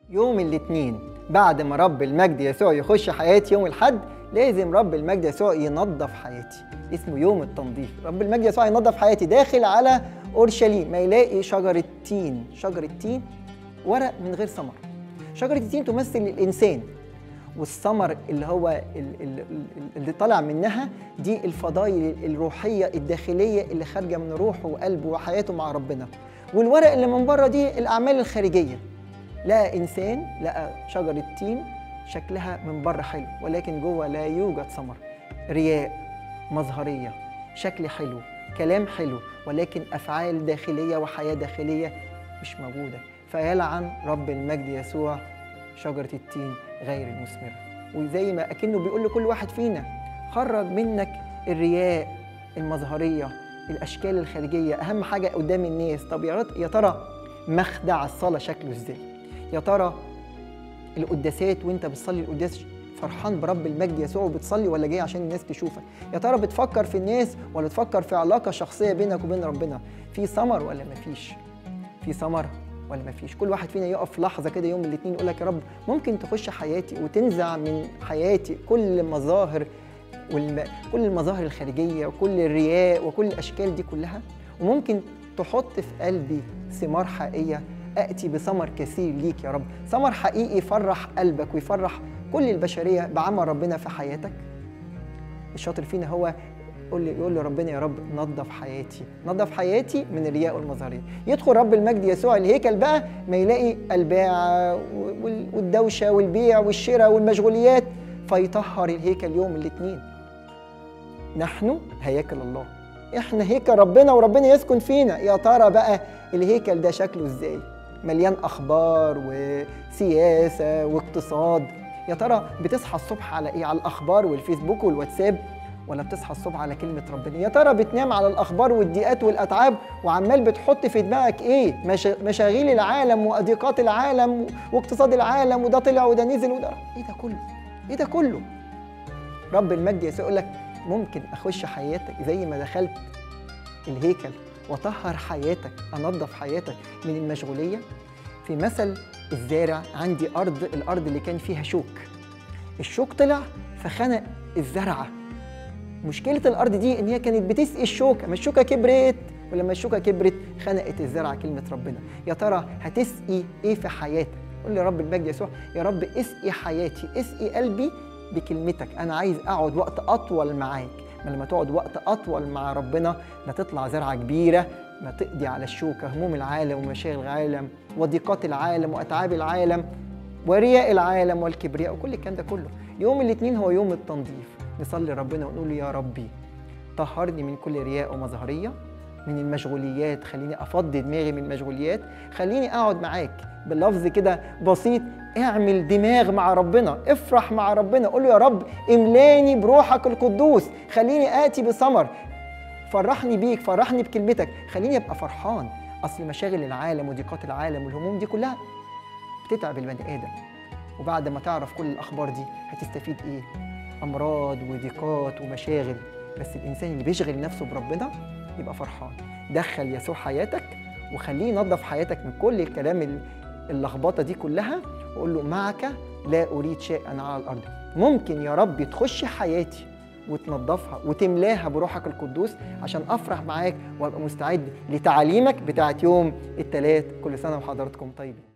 يوم الاثنين بعد ما رب المجد يسوع يخش حياتي يوم الحد لازم رب المجد يسوع ينظف حياتي اسمه يوم التنظيف رب المجد يسوع ينظف حياتي داخل على اورشليم ما يلاقي شجره تين شجره تين ورق من غير ثمر شجره التين تمثل الانسان والثمر اللي هو ال- ال- ال- اللي طالع منها دي الفضائل الروحيه الداخليه اللي خارجه من روحه وقلبه وحياته مع ربنا والورق اللي من بره دي الاعمال الخارجيه لقى انسان لقى شجره تين شكلها من بره حلو ولكن جوه لا يوجد ثمر رياء مظهريه شكل حلو كلام حلو ولكن افعال داخليه وحياه داخليه مش موجوده فيلعن رب المجد يسوع شجره التين غير المثمره وزي ما اكنه بيقول لكل واحد فينا خرج منك الرياء المظهريه الاشكال الخارجيه اهم حاجه قدام الناس طب يا رت- يا ترى مخدع الصلاه شكله ازاي يا ترى القداسات وانت بتصلي القداس فرحان برب المجد يسوع وبتصلي ولا جاي عشان الناس تشوفك يا ترى بتفكر في الناس ولا تفكر في علاقه شخصيه بينك وبين ربنا في ثمر ولا مفيش في ثمر ولا مفيش كل واحد فينا يقف لحظه كده يوم الاثنين يقول لك يا رب ممكن تخش حياتي وتنزع من حياتي كل مظاهر والم... كل المظاهر الخارجيه وكل الرياء وكل الاشكال دي كلها وممكن تحط في قلبي ثمار حقيقيه اتي بثمر كثير ليك يا رب ثمر حقيقي يفرح قلبك ويفرح كل البشريه بعمل ربنا في حياتك الشاطر فينا هو يقول لي يقول لربنا يا رب نظف حياتي نظف حياتي من الرياء والمظاهريه يدخل رب المجد يسوع الهيكل بقى ما يلاقي الباعه وال- والدوشه والبيع والشراء والمشغوليات فيطهر الهيكل يوم الاثنين نحن هياكل الله احنا هيكل ربنا وربنا يسكن فينا يا ترى بقى الهيكل ده شكله ازاي مليان اخبار وسياسه واقتصاد يا ترى بتصحى الصبح على ايه على الاخبار والفيسبوك والواتساب ولا بتصحى الصبح على كلمة ربنا يا ترى بتنام على الأخبار والضيقات والأتعاب وعمال بتحط في دماغك إيه مشا- مشاغيل العالم وأضيقات العالم واقتصاد العالم وده طلع وده نزل وده إيه ده كله إيه ده كله رب المجد يسوع يقول لك ممكن اخش حياتك زي ما دخلت الهيكل واطهر حياتك انظف حياتك من المشغوليه في مثل الزارع عندي ارض الارض اللي كان فيها شوك الشوك طلع فخنق الزرعه مشكله الارض دي ان هي كانت بتسقي الشوكه ما الشوكه كبرت ولما الشوكه كبرت خنقت الزرعه كلمه ربنا يا ترى هتسقي ايه في حياتك قول لي رب المجد يسوع يا رب اسقي حياتي اسقي قلبي بكلمتك انا عايز اقعد وقت اطول معاك ما لما تقعد وقت اطول مع ربنا لا تطلع زرعه كبيره ما تقضي على الشوكه هموم العالم ومشاغل العالم وضيقات العالم واتعاب العالم ورياء العالم والكبرياء وكل الكلام ده كله يوم الاثنين هو يوم التنظيف نصلي ربنا ونقول له يا ربي طهرني من كل رياء ومظهريه من المشغوليات خليني افضي دماغي من المشغوليات خليني اقعد معاك باللفظ كده بسيط اعمل دماغ مع ربنا افرح مع ربنا قول له يا رب املاني بروحك القدوس خليني اتي بثمر فرحني بيك فرحني بكلمتك خليني ابقى فرحان اصل مشاغل العالم وضيقات العالم والهموم دي كلها بتتعب البني ادم وبعد ما تعرف كل الاخبار دي هتستفيد ايه امراض وضيقات ومشاغل بس الانسان اللي بيشغل نفسه بربنا يبقى فرحان دخل يسوع حياتك وخليه ينظف حياتك من كل الكلام ال- اللخبطه دي كلها وقول له معك لا اريد شيئا على الارض ممكن يا رب تخش حياتي وتنظفها وتملاها بروحك القدوس عشان افرح معاك وابقى مستعد لتعاليمك بتاعت يوم الثلاث كل سنه وحضراتكم طيبين